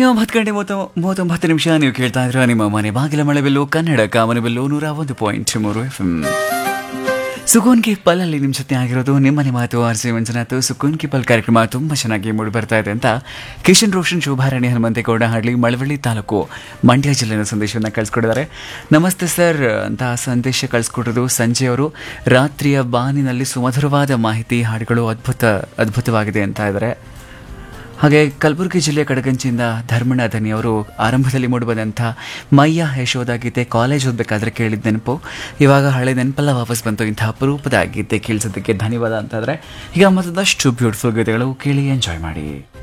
ಸಮಯ ಒಂಬತ್ತು ಗಂಟೆ ಮೂವತ್ತು ಮೂವತ್ತೊಂಬತ್ತು ನಿಮಿಷ ನೀವು ಕೇಳ್ತಾ ಇದ್ರ ನಿಮ್ಮ ಮನೆ ಬಾಗಿಲ ಮಳೆ ಬೆಲ್ಲು ಕನ್ನಡ ಕಾಮನ ಬೆಲ್ಲು ನೂರ ಒಂದು ಪಾಯಿಂಟ್ ಮೂರು ಎಫ್ ಸುಕೂನ್ ಕಿ ಪಲ್ಲಲ್ಲಿ ನಿಮ್ಮ ಜೊತೆ ಆಗಿರೋದು ನಿಮ್ಮನೆ ಮಾತು ಆರ್ ಸಿ ಮಂಜುನಾಥ್ ಸುಕೂನ್ ಕಿ ಪಲ್ ಕಾರ್ಯಕ್ರಮ ತುಂಬ ಚೆನ್ನಾಗಿ ಮೂಡಿ ಬರ್ತಾ ಇದೆ ಅಂತ ಕಿಶನ್ ರೋಷನ್ ಶೋಭಾರಾಣಿ ಹನುಮಂತೇಗೌಡ ಹಳ್ಳಿ ಮಳವಳ್ಳಿ ತಾಲೂಕು ಮಂಡ್ಯ ಜಿಲ್ಲೆಯ ಸಂದೇಶವನ್ನು ಕಳಿಸ್ಕೊಟ್ಟಿದ್ದಾರೆ ನಮಸ್ತೆ ಸರ್ ಅಂತ ಸಂದೇಶ ಕಳಿಸ್ಕೊಟ್ಟಿರೋದು ಸಂಜೆ ಅವರು ರಾತ್ರಿಯ ಬಾನಿನಲ್ಲಿ ಸುಮಧುರವಾದ ಮಾಹಿತಿ ಹಾಡುಗಳು ಅದ್ಭುತ ಅದ್ಭುತವಾಗಿದೆ ಅಂತ ಇದ್ದಾರೆ ಹಾಗೆ ಕಲಬುರಗಿ ಜಿಲ್ಲೆಯ ಕಡಗಂಚಿಯಿಂದ ಧರ್ಮಣ್ಣ ಧನಿ ಅವರು ಆರಂಭದಲ್ಲಿ ಮೂಡಿಬಂದಂಥ ಮಯ್ಯ ಯಶೋಧ ಗೀತೆ ಕಾಲೇಜ್ ಓದಬೇಕಾದ್ರೆ ಕೇಳಿದ ನೆನಪು ಇವಾಗ ಹಳೆ ನೆನಪೆಲ್ಲ ವಾಪಸ್ ಬಂತು ಇಂಥ ಅಪರೂಪದ ಗೀತೆ ಕೇಳಿಸೋದಕ್ಕೆ ಧನ್ಯವಾದ ಅಂತಾದರೆ ಈಗ ಮತ್ತದಷ್ಟು ಬ್ಯೂಟಿಫುಲ್ ಗೀತೆಗಳು ಕೇಳಿ ಎಂಜಾಯ್ ಮಾಡಿ